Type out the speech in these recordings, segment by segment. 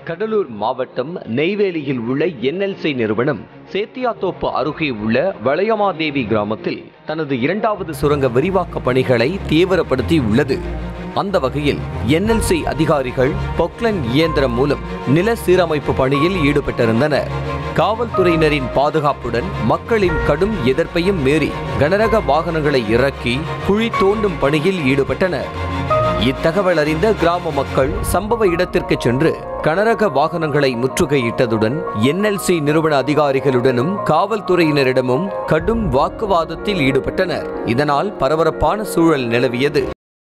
கடலூர் மாவட்டம் நெய்வேலியில் உள்ள என்எல்சி நிறுவனம் சேத்தியாத்தோப்பு அருகே உள்ள வளையமாதேவி கிராமத்தில் தனது இரண்டாவது சுரங்க விரிவாக்க பணிகளை தீவிரப்படுத்தி உள்ளது அந்த வகையில் என்எல்சி அதிகாரிகள் பொக்லன் இயந்திரம் மூலம் நில சீரமைப்பு பணியில் ஈடுபட்டிருந்தனர் காவல்துறையினரின் பாதுகாப்புடன் மக்களின் கடும் எதிர்ப்பையும் மீறி கனரக வாகனங்களை இறக்கி குழி தோண்டும் பணியில் ஈடுபட்டனர் இத்தகவல் அறிந்த கிராம மக்கள் சம்பவ இடத்திற்கு சென்று கனரக வாகனங்களை முற்றுகையிட்டதுடன் என்எல்சி நிறுவன அதிகாரிகளுடனும் காவல்துறையினரிடமும் கடும் வாக்குவாதத்தில் ஈடுபட்டனர் இதனால் பரபரப்பான சூழல் நிலவியது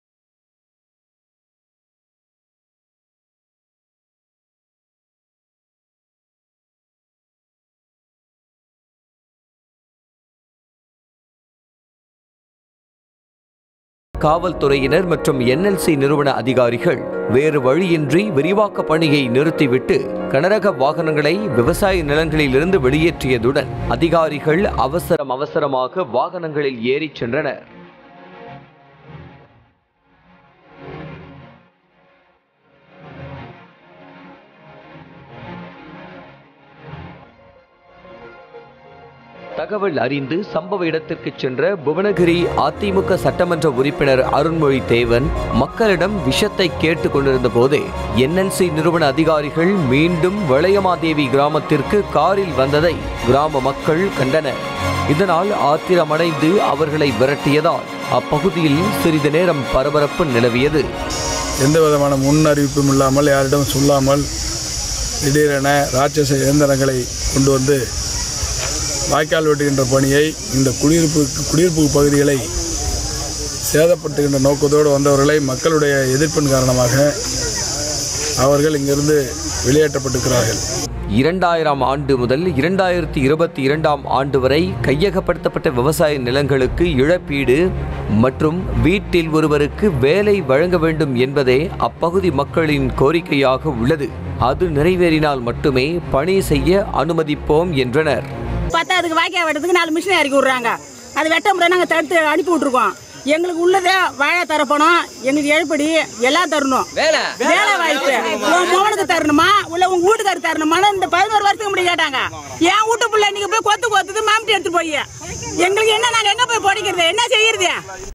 காவல்துறையினர் மற்றும் என்எல்சி நிறுவன அதிகாரிகள் வேறு வழியின்றி விரிவாக்க பணியை நிறுத்திவிட்டு கனரக வாகனங்களை விவசாய நிலங்களிலிருந்து வெளியேற்றியதுடன் அதிகாரிகள் அவசரம் அவசரமாக வாகனங்களில் ஏறிச் சென்றனர் தகவல் அறிந்து சம்பவ இடத்திற்கு சென்ற புவனகிரி அதிமுக சட்டமன்ற உறுப்பினர் அருண்மொழி தேவன் மக்களிடம் விஷத்தை கேட்டுக் கொண்டிருந்த போதே என்எல்சி நிறுவன அதிகாரிகள் மீண்டும் வளையமாதேவி கிராமத்திற்கு காரில் வந்ததை கிராம மக்கள் கண்டனர் இதனால் ஆத்திரமடைந்து அவர்களை விரட்டியதால் அப்பகுதியில் சிறிது நேரம் பரபரப்பு நிலவியது எந்த விதமான முன் அறிவிப்பும் இல்லாமல் யாரிடம் சொல்லாமல் திடீரென ராட்சச இயந்திரங்களை கொண்டு வந்து வாய்க்கால் வெட்டுகின்ற பணியை இந்த குடியிருப்பு குடியிருப்பு பகுதிகளை சேதப்படுத்துகின்ற நோக்கத்தோடு வந்தவர்களை மக்களுடைய எதிர்ப்பின் காரணமாக அவர்கள் இங்கிருந்து வெளியேற்றப்பட்டிருக்கிறார்கள் இரண்டாயிரம் ஆண்டு முதல் இரண்டாயிரத்தி இருபத்தி இரண்டாம் ஆண்டு வரை கையகப்படுத்தப்பட்ட விவசாய நிலங்களுக்கு இழப்பீடு மற்றும் வீட்டில் ஒருவருக்கு வேலை வழங்க வேண்டும் என்பதே அப்பகுதி மக்களின் கோரிக்கையாக உள்ளது அது நிறைவேறினால் மட்டுமே பணி செய்ய அனுமதிப்போம் என்றனர் பார்த்தா அதுக்கு வாய்க்கால் வெட்டத்துக்கு நாலு மிஷினை இறக்கி விட்றாங்க அது வெட்ட முடியாது நாங்கள் தடுத்து அனுப்பி விட்ருக்கோம் எங்களுக்கு உள்ளதே வாழை தரப்பணும் எங்களுக்கு எழுப்படி எல்லாம் தரணும் வேலை வாய்ப்பு உன் மகனுக்கு தரணுமா உள்ள உங்க வீட்டுக்காரர் தரணுமான்னு இந்த பதினோரு வருஷத்துக்கு முன்னாடி கேட்டாங்க என் வீட்டு பிள்ளை நீங்க போய் கொத்து கொத்துது மாமிட்டி எடுத்து போய் எங்களுக்கு என்ன நாங்க எங்க போய் படிக்கிறது என்ன செய்யறது